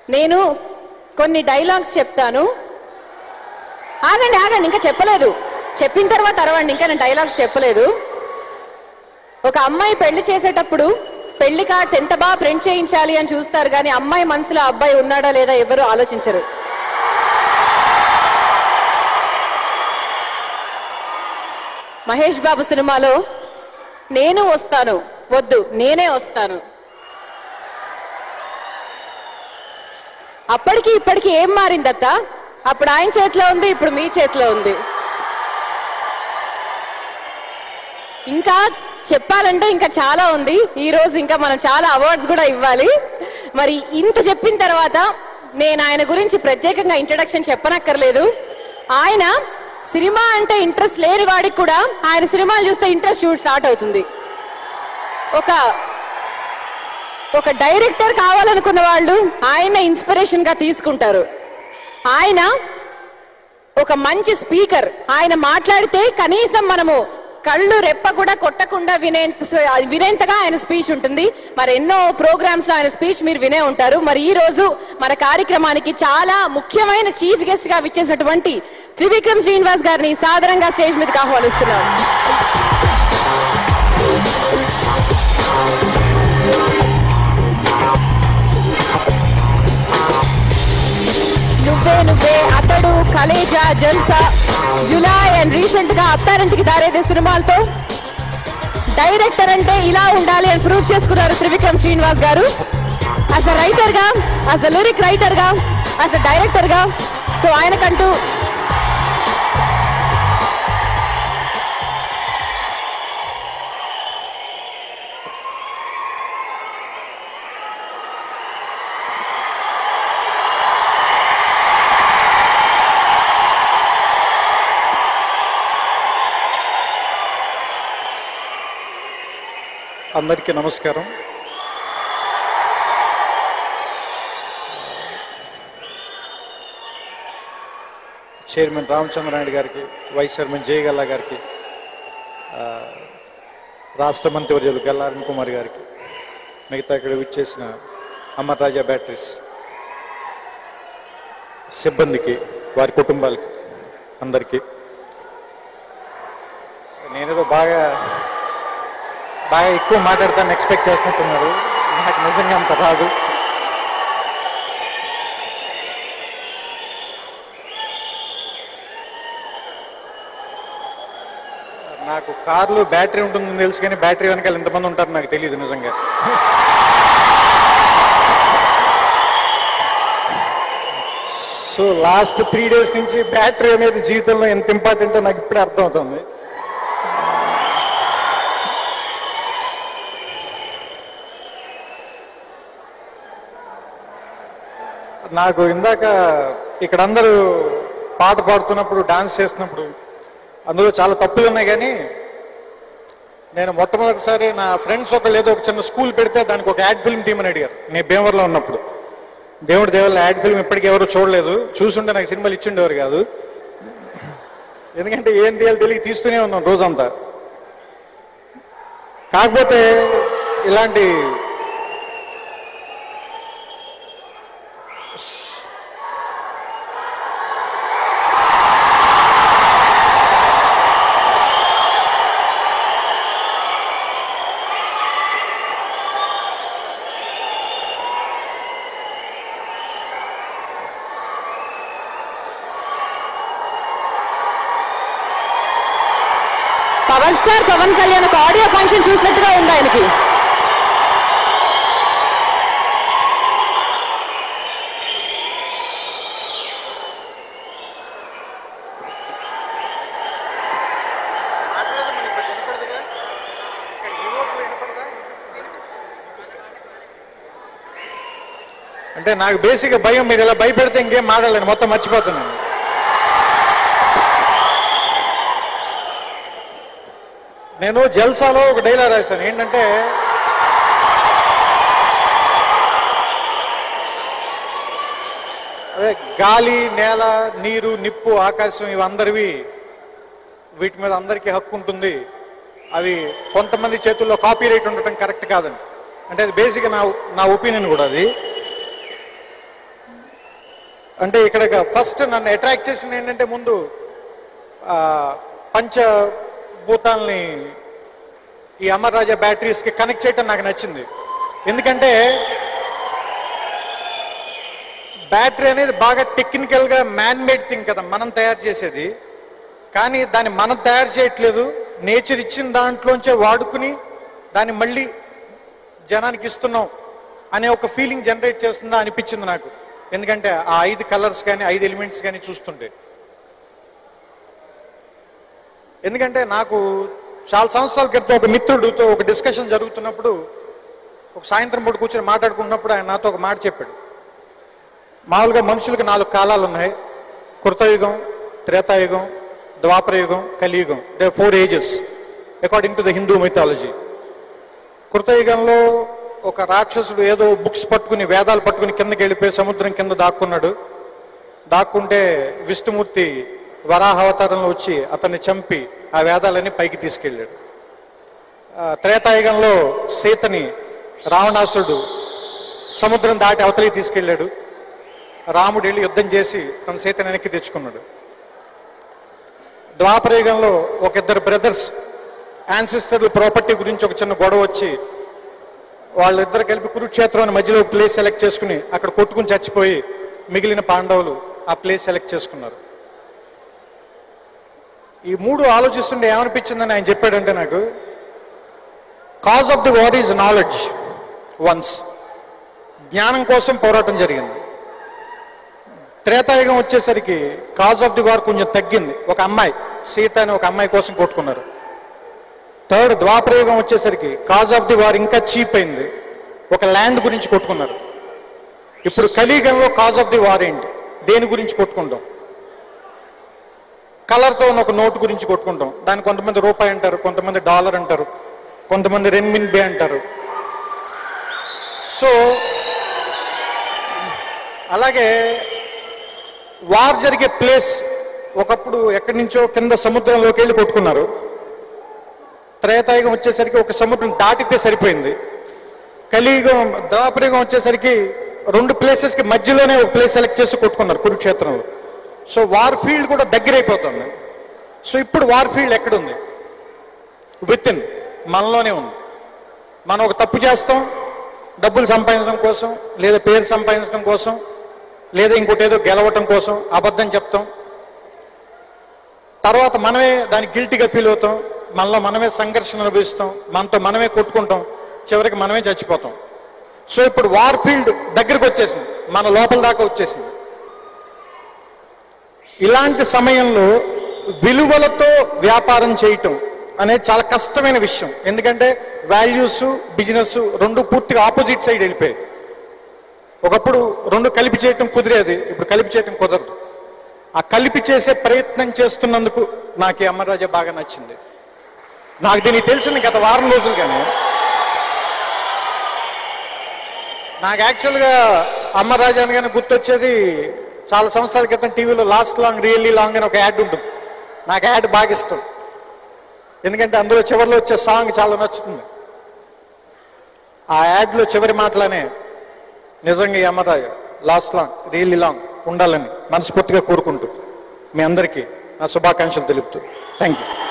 నేను కొన్ని డైలాగ్స్ చెప్తాను ఆగండి ఆగండి ఇంకా చెప్పలేదు చెప్పిన తర్వాత అరవండి ఇంకా నేను డైలాగ్స్ చెప్పలేదు ఒక అమ్మాయి పెళ్లి చేసేటప్పుడు పెళ్లి కార్డ్స్ ఎంత బాగా ప్రింట్ చేయించాలి అని చూస్తారు కానీ అమ్మాయి మనసులో అబ్బాయి ఉన్నాడా లేదా ఎవరు ఆలోచించరు మహేష్ బాబు సినిమాలో నేను వస్తాను వద్దు నేనే వస్తాను అప్పటికి ఇప్పటికి ఏం మారిందత్త అప్పుడు ఆయన చేతిలో ఉంది ఇప్పుడు మీ చేతిలో ఉంది ఇంకా చెప్పాలంటే ఇంకా చాలా ఉంది ఈ రోజు ఇంకా మనం చాలా అవార్డ్స్ కూడా ఇవ్వాలి మరి ఇంత చెప్పిన తర్వాత నేను ఆయన గురించి ప్రత్యేకంగా ఇంట్రడక్షన్ చెప్పనక్కర్లేదు ఆయన సినిమా అంటే ఇంట్రెస్ట్ లేని వాడికి కూడా ఆయన సినిమాలు చూస్తే ఇంట్రెస్ట్ చూడ స్టార్ట్ అవుతుంది ఒక ఒక డైరెక్టర్ కావాలనుకున్న వాళ్ళు ఆయన ఇన్స్పిరేషన్ గా తీసుకుంటారు ఆయన ఒక మంచి స్పీకర్ ఆయన మాట్లాడితే కనీసం మనము కళ్ళు రెప్ప కూడా కొట్టకుండా వినేంత వినేంతగా ఆయన స్పీచ్ ఉంటుంది మరి ఎన్నో ప్రోగ్రామ్స్ లో ఆయన స్పీచ్ మీరు వినే ఉంటారు మరి ఈ రోజు మన కార్యక్రమానికి చాలా ముఖ్యమైన చీఫ్ గెస్ట్ గా విచ్చేసినటువంటి త్రివిక్రమ్ శ్రీనివాస్ గారిని సాదరంగా స్టేజ్ మీదకి ఆహ్వానిస్తున్నాం నువ్వే నువ్వే అతడు కలేజా జల్సా జులై అండ్ రీసెంట్ గా అత్తారింటికి దారేదే సినిమాలతో డైరెక్టర్ అంటే ఇలా ఉండాలి అని ప్రూవ్ చేసుకున్నారు త్రివిక్రమ్ శ్రీనివాస్ గారు యాజ్ అ రైటర్ గా యాజ్ అ లిరిక్ రైటర్ గా యాజ్ అ డైరెక్టర్ గా సో ఆయనకంటూ అందరికీ నమస్కారం చైర్మన్ రామచంద్రనాయుడు గారికి వైస్ చైర్మన్ జయగల్లా గారికి ఆ, రాష్ట్ర మంత్రివర్యులు గల్లారన్ కుమార్ గారికి మిగతా ఇక్కడ విచ్చేసిన అమర్ రాజా బ్యాటరీస్ సిబ్బందికి వారి కుటుంబాలకి అందరికీ నేనేదో బాగా బాగా ఎక్కువ మాట్లాడతాను ఎక్స్పెక్ట్ చేస్తున్నట్టున్నారు నాకు నిజంగా అంత రాదు నాకు కార్లో బ్యాటరీ ఉంటుందని తెలుసు కానీ బ్యాటరీ వెనకాల ఎంతమంది ఉంటారు నాకు తెలియదు నిజంగా సో లాస్ట్ త్రీ డేస్ నుంచి బ్యాటరీ అనేది జీవితంలో ఎంత ఇంపార్టెంటో నాకు ఇప్పుడే అర్థమవుతుంది నాకు ఇందాక ఇక్కడ అందరూ పాట పాడుతున్నప్పుడు డాన్స్ చేస్తున్నప్పుడు అందులో చాలా తప్పులు ఉన్నాయి కానీ నేను మొట్టమొదటిసారి నా ఫ్రెండ్స్ ఒకళ్ళు ఏదో ఒక చిన్న స్కూల్ పెడితే దానికి ఒక యాడ్ ఫిల్మ్ టీమ్ అని అడిగారు నేను భీమవరంలో ఉన్నప్పుడు దేవుడి దేవల్ల యాడ్ ఫిల్మ్ ఇప్పటికీ ఎవరు చూడలేదు చూసుంటే నాకు సినిమాలు ఇచ్చిండేవారు కాదు ఎందుకంటే ఏం తీయాలి తెలియ తీస్తూనే ఉన్నాం రోజంతా కాకపోతే ఇలాంటి పవన్ స్టార్ పవన్ కళ్యాణ్ ఒక ఆడియో ఫంక్షన్ చూసినట్టుగా ఉంది ఆయనకి అంటే నాకు బేసిక్ భయం మీరు ఇలా భయపెడితే ఇంకేం మాట్లాడలేను మొత్తం మర్చిపోతున్నాను నేను జల్సాలో ఒక డైలాగ్ రాశాను ఏంటంటే అదే గాలి నేల నీరు నిప్పు ఆకాశం ఇవి అందరివి వీటి మీద అందరికీ హక్కు ఉంటుంది అవి కొంతమంది చేతుల్లో కాపీ రైట్ ఉండటం కరెక్ట్ కాదని అంటే అది బేసిక్ నా నా ఒపీనియన్ కూడా అది అంటే ఇక్కడ ఫస్ట్ నన్ను అట్రాక్ట్ చేసింది ఏంటంటే ముందు ఆ, పంచభూతాల్ని ఈ అమర్ రాజా బ్యాటరీస్కి కనెక్ట్ చేయటం నాకు నచ్చింది ఎందుకంటే బ్యాటరీ అనేది బాగా టెక్నికల్గా మ్యాన్ మేడ్ థింగ్ కదా మనం తయారు చేసేది కానీ దాన్ని మనం తయారు చేయట్లేదు నేచర్ ఇచ్చిన దాంట్లోంచే వాడుకుని దాన్ని మళ్ళీ జనానికి ఇస్తున్నాం అనే ఒక ఫీలింగ్ జనరేట్ చేస్తుందా అనిపించింది నాకు ఎందుకంటే ఆ ఐదు కలర్స్ కానీ ఐదు ఎలిమెంట్స్ కానీ చూస్తుంటే ఎందుకంటే నాకు చాలా సంవత్సరాల క్రితం ఒక మిత్రుడితో ఒక డిస్కషన్ జరుగుతున్నప్పుడు ఒక సాయంత్రం పూట కూర్చొని మాట్లాడుకున్నప్పుడు ఆయన నాతో ఒక మాట చెప్పాడు మామూలుగా మనుషులకు నాలుగు కాలాలు ఉన్నాయి కృతయుగం Tretayugam Dwaparayugam Kaliyugam they four ages according to the Hindu mythology కృతయుగంలో ఒక రాక్షసుడు ఏదో బుక్స్ పట్టుకుని వేదాలు పట్టుకుని కిందకి వెళ్ళిపోయి సముద్రం కింద దాక్కున్నాడు దాక్కుంటే విష్ణుమూర్తి వరాహ అవతారంలో వచ్చి అతన్ని చంపి ఆ వేదాలన్నీ పైకి తీసుకెళ్ళాడు ఆ, త్రేతాయుగంలో సీతని రావణాసుడు సముద్రం దాటి అవతలికి తీసుకెళ్ళాడు రాముడు వెళ్ళి యుద్ధం చేసి తన సీతని వెనక్కి తెచ్చుకున్నాడు ద్వాపరయుగంలో ఒక ఇద్దరు బ్రదర్స్ యాన్సిస్టర్ల ప్రాపర్టీ గురించి ఒక చిన్న గొడవ వచ్చి వాళ్ళిద్దరు కలిపి కురుక్షేత్రం అని మధ్యలో ప్లేస్ సెలెక్ట్ చేసుకుని అక్కడ కొట్టుకుని చచ్చిపోయి మిగిలిన పాండవులు ఆ ప్లేస్ సెలెక్ట్ చేసుకున్నారు ఈ మూడు ఆలోచిస్తుంటే ఏమనిపించిందని ఆయన చెప్పాడంటే నాకు cause of the war is knowledge once జ్ఞానం కోసం పోరాటం జరిగింది త్రేతాయుగం వచ్చేసరికి కాజ్ ఆఫ్ ది వార్ కొంచెం తగ్గింది ఒక అమ్మాయి సీత అని ఒక అమ్మాయి కోసం కొట్టుకున్నారు థర్డ్ ద్వాపరయుగం వచ్చేసరికి కాజ్ ఆఫ్ ది వార్ ఇంకా చీప్ అయింది ఒక ల్యాండ్ గురించి కొట్టుకున్నారు ఇప్పుడు కలియుగంలో కాజ్ ఆఫ్ ది వార్ ఏంటి దేని గురించి కొట్టుకుంటాం కలర్తో ఉన్న ఒక నోటు గురించి కొట్టుకుంటాం దాన్ని కొంతమంది రూపాయి అంటారు కొంతమంది డాలర్ అంటారు కొంతమంది రెన్మిన్ బే అంటారు సో అలాగే వార్ జరిగే ప్లేస్ ఒకప్పుడు ఎక్కడి నుంచో కింద సముద్రంలోకి వెళ్ళి కొట్టుకున్నారు త్రేతాయుగం వచ్చేసరికి ఒక సముద్రం దాటితే సరిపోయింది కలియుగం ద్వాపరయుగం వచ్చేసరికి రెండు ప్లేసెస్కి మధ్యలోనే ఒక ప్లేస్ సెలెక్ట్ చేసి కొట్టుకున్నారు కురుక్షేత్రంలో సో వార్ ఫీల్డ్ కూడా దగ్గర అయిపోతుంది సో ఇప్పుడు వార్ ఫీల్డ్ ఎక్కడుంది విత్ ఇన్ మనలోనే ఉంది మనం ఒక తప్పు చేస్తాం డబ్బులు సంపాదించడం కోసం లేదా పేరు సంపాదించడం కోసం లేదా ఇంకోటి ఏదో గెలవటం కోసం అబద్ధం చెప్తాం తర్వాత మనమే దానికి గిల్టీగా ఫీల్ అవుతాం మనలో మనమే సంఘర్షణ అనుభవిస్తాం మనతో మనమే కొట్టుకుంటాం చివరికి మనమే చచ్చిపోతాం సో ఇప్పుడు వార్ ఫీల్డ్ దగ్గరికి వచ్చేసింది మన లోపల దాకా వచ్చేసింది ఇలాంటి సమయంలో విలువలతో వ్యాపారం చేయటం అనేది చాలా కష్టమైన విషయం ఎందుకంటే వాల్యూస్ బిజినెస్ రెండు పూర్తిగా ఆపోజిట్ సైడ్ వెళ్ళిపోయాయి ఒకప్పుడు రెండు కలిపి చేయటం కుదిరేది ఇప్పుడు కలిపి చేయటం కుదరదు ఆ కలిపి చేసే ప్రయత్నం చేస్తున్నందుకు నాకు ఈ అమరరాజా బాగా నచ్చింది నాకు దీనికి తెలిసింది గత వారం రోజులుగానే నాకు యాక్చువల్గా అమరరాజా అనగానే గుర్తొచ్చేది చాలా సంవత్సరాల క్రితం టీవీలో లాస్ట్ లాంగ్ రియల్లీ లాంగ్ అని ఒక యాడ్ ఉంటుంది నాకు యాడ్ బాగా ఇష్టం ఎందుకంటే అందులో చివరిలో వచ్చే సాంగ్ చాలా నచ్చుతుంది ఆ యాడ్లో చివరి మాటలనే నిజంగా ఈ Amararaju last long really long ఉండాలని మనస్ఫూర్తిగా కోరుకుంటూ మీ అందరికీ నా శుభాకాంక్షలు తెలుపుతూ థ్యాంక్ యూ